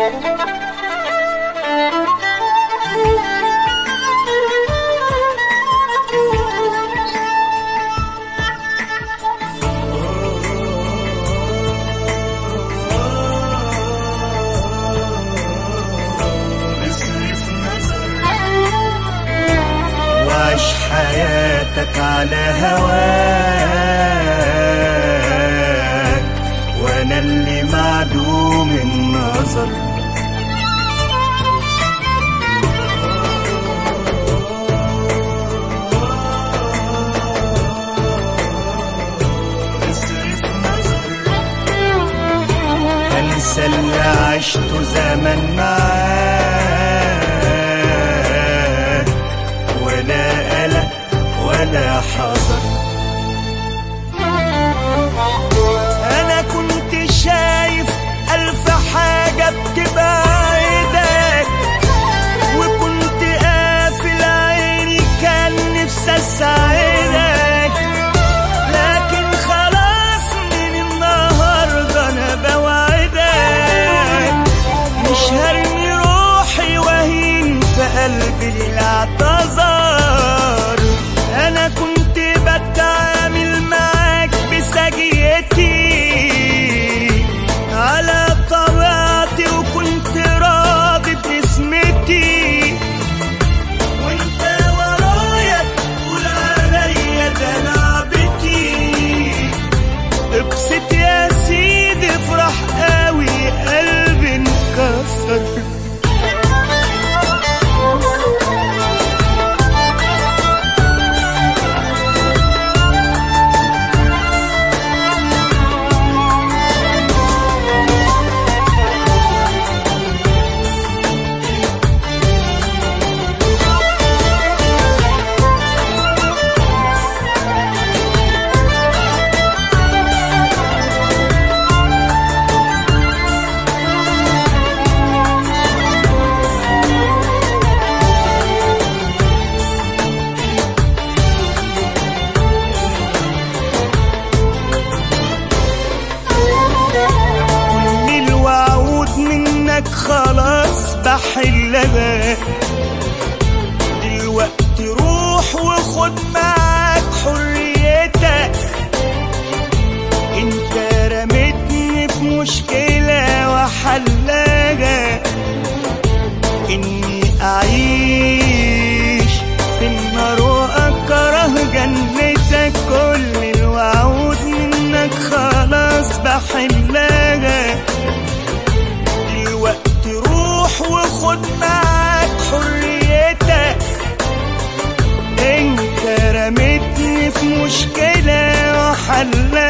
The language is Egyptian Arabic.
اصرف نظر وعيش حياتك على هواك وانا اللي معدوم النظر اصرف نظر انسى اللي عشته زمان معاك ولا قلق ولا حذر انا كنت شايف الف حاجة بتبعدك وكنت قافل عيني كان نفسي اساعدك لكن خلاص من النهارده انا بوعدك مش هرمي روحي وهين في قلبي الاعتذار انا كنت بتعامل معاك بسجيتي على طبيعتي وكنت راضي باسمتي وانت ورايا تقول عليا ده لعبتي ابسط يا سيدي افرح قوي قلبي انكسر كل الوعود منك خلاص بحلها دلوقتي روح وخد معاك حريتك انت رميتني في مشكلة وحلها اني اعيش في النار واكره جنتك كل الوعود منك خلاص بحلها دلوقتي روح وخد معاك حريتك انت رميتني في مشكلة وحلها